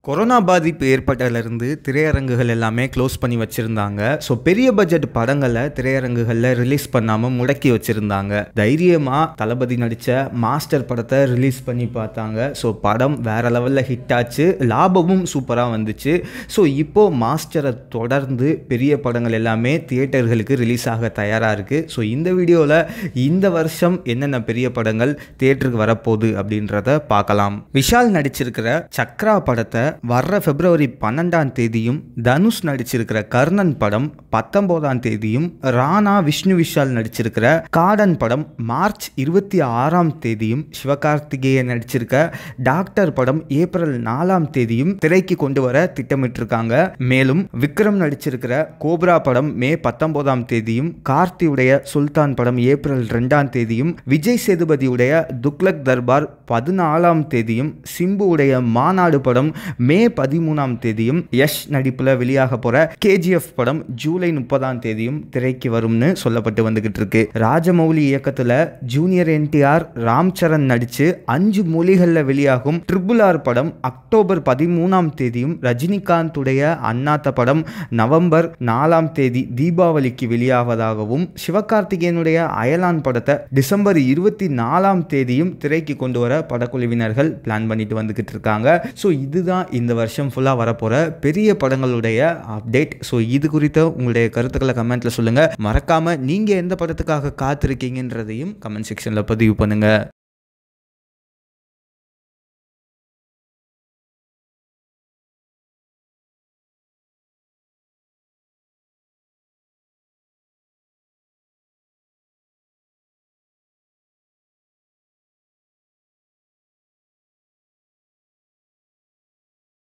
corona பாதிப்பு ஏற்பட்டதுலேருந்து திரையரங்குகள் எல்லாமே க்ளோஸ் பண்ணி வச்சுருந்தாங்க ஸோ பெரிய பட்ஜெட் படங்களை திரையரங்குகளில் ரிலீஸ் பண்ணாமல் முடக்கி வச்சுருந்தாங்க தைரியமாக தளபதி நடித்த மாஸ்டர் படத்தை ரிலீஸ் பண்ணி பார்த்தாங்க ஸோ படம் வேற லெவலில் ஹிட் ஆச்சு லாபமும் சூப்பராக வந்துச்சு ஸோ இப்போது மாஸ்டரை தொடர்ந்து பெரிய படங்கள் எல்லாமே தியேட்டர்களுக்கு ரிலீஸ் ஆக தயாராக இருக்குது ஸோ இந்த வீடியோவில் இந்த வருஷம் என்னென்ன பெரிய படங்கள் தியேட்டருக்கு வரப்போகுது அப்படின்றத பார்க்கலாம் விஷால் நடிச்சிருக்கிற சக்ரா படத்தை வர்ற பிப்ரவரி பன்னெண்டாம் தேதியும் தனுஷ் நடிச்சிருக்கிற கர்ணன் படம் பத்தொம்போதாம் தேதியும் ராணா விஷ்ணு விஷால் நடிச்சிருக்கிற காடன் படம் மார்ச் இருபத்தி ஆறாம் தேதியும் சிவகார்த்திகேயன் நடிச்சிருக்க டாக்டர் படம் ஏப்ரல் நாலாம் தேதியும் திரைக்கு கொண்டு வர திட்டமிட்டிருக்காங்க மேலும் விக்ரம் நடிச்சிருக்கிற கோப்ரா படம் மே பத்தொன்பதாம் தேதியும் கார்த்தியுடைய சுல்தான் படம் ஏப்ரல் ரெண்டாம் தேதியும் விஜய் சேதுபதியுடைய துக்லக் தர்பார் பதினாலாம் தேதியும் சிம்புவுடைய மாநாடு படம் மே பதிமூணாம் தேதியும் யஷ் நடிப்பில் வெளியாக போற கேஜிஎஃப் படம் ஜூலை முப்பதாம் தேதியும் திரைக்கு வரும்னு சொல்லப்பட்டு வந்துகிட்டு இருக்கு ராஜமௌலி இயக்கத்தில் ஜூனியர் என்டிஆர் ராம் சரண் நடிச்சு அஞ்சு மொழிகளில் வெளியாகும் ட்ரிபிள் ஆர் படம் அக்டோபர் பதிமூணாம் தேதியும் ரஜினிகாந்துடைய அண்ணாத்த படம் நவம்பர் நாலாம் தேதி தீபாவளிக்கு வெளியாவதாகவும் சிவகார்த்திகேயனுடைய அயலான் படத்தை டிசம்பர் இருபத்தி நாலாம் தேதியும் திரைக்கு கொண்டு வர படக்குழுவினர்கள் பிளான் பண்ணிட்டு வந்துகிட்டு இருக்காங்க ஸோ இதுதான் இந்த வருஷம் ஃபுல்லாக வரப்போகிற பெரிய படங்களுடைய அப்டேட் ஸோ இது குறித்த உங்களுடைய கருத்துக்களை கமெண்ட்டில் சொல்லுங்கள் மறக்காமல் நீங்கள் எந்த படத்துக்காக காத்திருக்கீங்கன்றதையும் கமெண்ட் செக்ஷனில் பதிவு பண்ணுங்கள்